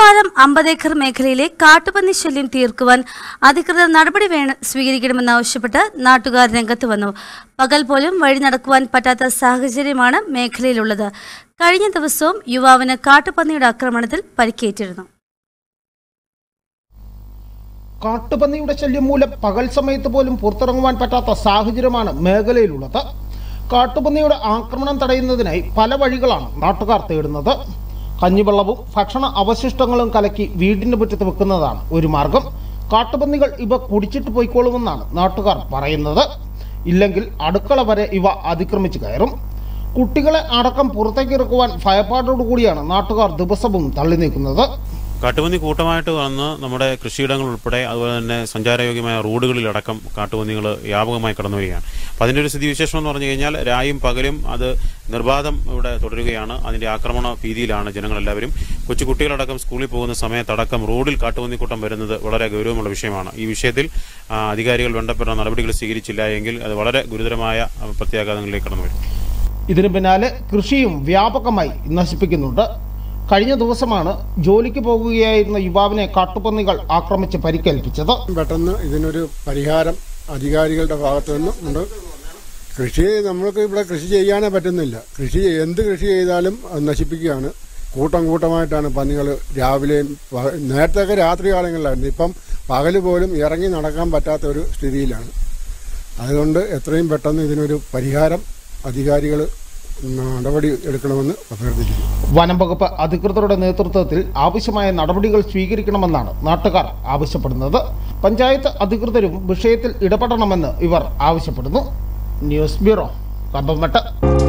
ഒറ്റപ്പാലം അമ്പതേക്കർ മേഖലയിലെ കാട്ടുപന്നി ശല്യം തീർക്കുവാൻ അധികൃതർ നടപടി വേണ സ്വീകരിക്കണമെന്നാവശ്യപ്പെട്ട് നാട്ടുകാർ രംഗത്ത് വന്നു പകൽ പോലും വഴി നടക്കുവാൻ പറ്റാത്ത സാഹചര്യമാണ് മേഖലയിലുള്ളത് കഴിഞ്ഞ ദിവസവും യുവാവിന് കാട്ടുപന്നിയുടെ ആക്രമണത്തിൽ പരിക്കേറ്റിരുന്നു കാട്ടുപന്നിയുടെ ശല്യം മൂലം പകൽ സമയത്ത് പോലും പുറത്തിറങ്ങുവാൻ പറ്റാത്ത സാഹചര്യമാണ് മേഖലയിലുള്ളത് കാട്ടുപന്നിയുടെ ആക്രമണം തടയുന്നതിനായി പല വഴികളാണ് നാട്ടുകാർ തേടുന്നത് കഞ്ഞിവെള്ളവും ഭക്ഷണ അവശിഷ്ടങ്ങളും കലക്കി വീടിന്റെ മുറ്റത്ത് വെക്കുന്നതാണ് ഒരു മാർഗം കാട്ടുപന്നികൾ ഇവ കുടിച്ചിട്ട് പോയിക്കോളുമെന്നാണ് നാട്ടുകാർ പറയുന്നത് ഇല്ലെങ്കിൽ അടുക്കള വരെ ഇവ അതിക്രമിച്ച് കയറും കുട്ടികളെ അടക്കം പുറത്തേക്ക് ഇറക്കുവാൻ ഭയപ്പാടോടുകൂടിയാണ് നാട്ടുകാർ ദിവസവും തള്ളി നീക്കുന്നത് കാട്ടുപന്നി കൂട്ടമായിട്ട് വന്ന് നമ്മുടെ കൃഷിയിടങ്ങൾ ഉൾപ്പെടെ അതുപോലെ തന്നെ സഞ്ചാരയോഗ്യമായ റോഡുകളിലടക്കം കാട്ടുപന്നികൾ വ്യാപകമായി കടന്നു വരികയാണ് അപ്പോൾ അതിൻ്റെ ഒരു സ്ഥിതിവിശേഷം എന്ന് പറഞ്ഞു കഴിഞ്ഞാൽ രായും പകലും അത് നിർബാധം ഇവിടെ തുടരുകയാണ് അതിൻ്റെ ആക്രമണ ഭീതിയിലാണ് ജനങ്ങളെല്ലാവരും കൊച്ചുകുട്ടികളടക്കം സ്കൂളിൽ പോകുന്ന സമയത്തടക്കം റോഡിൽ കാട്ടുപന്നിക്കൂട്ടം വരുന്നത് വളരെ ഗൗരവമുള്ള വിഷയമാണ് ഈ വിഷയത്തിൽ ആ, അധികാരികൾ വേണ്ടപ്പെട്ട നടപടികൾ സ്വീകരിച്ചില്ല എങ്കിൽ അത് വളരെ ഗുരുതരമായ ആ, പ്രത്യാഘാതങ്ങളിലേക്ക് കടന്നു വരും ഇതിനു പിന്നാലെ കൃഷിയും വ്യാപകമായി നശിപ്പിക്കുന്നുണ്ട് കഴിഞ്ഞ ദിവസമാണ് ജോലിക്ക് പോകുകയായിരുന്ന യുവാവിനെ കാട്ടുപന്നികൾ ആക്രമിച്ച് പരിക്കേൽപ്പിച്ചത് പെട്ടെന്ന് ഇതിനൊരു പരിഹാരം അധികാരികളുടെ ഭാഗത്തു നിന്നും ഉണ്ട് കൃഷി നമ്മൾക്ക് ഇവിടെ കൃഷി ചെയ്യാനേ പറ്റുന്നില്ല കൃഷി എന്ത് കൃഷി ചെയ്താലും അത് നശിപ്പിക്കുകയാണ് കൂട്ടം കൂട്ടമായിട്ടാണ് പന്നികൾ രാവിലെയും പക- നേരത്തെയൊക്കെ രാത്രി കാലങ്ങളിലായിരുന്നു ഇപ്പം പകല് പോലും ഇറങ്ങി നടക്കാൻ പറ്റാത്ത ഒരു സ്ഥിതിയിലാണ് അതുകൊണ്ട് എത്രയും പെട്ടെന്ന് ഇതിനൊരു പരിഹാരം അധികാരികൾ നടപടി എടുക്കണമെന്ന് അഭ്യർത്ഥിക്കുന്നു വനം വകുപ്പ് അധികൃതരുടെ നേതൃത്വത്തിൽ ആവശ്യമായ നടപടികൾ സ്വീകരിക്കണമെന്നാണ് നാട്ടുകാർ ആവശ്യപ്പെടുന്നത് പഞ്ചായത്ത് അധികൃതരും വിഷയത്തിൽ ഇടപെടണമെന്ന് ഇവർ ആവശ്യപ്പെടുന്നു ന്യൂസ് ബ്യൂറോ കമ്പമട്ട്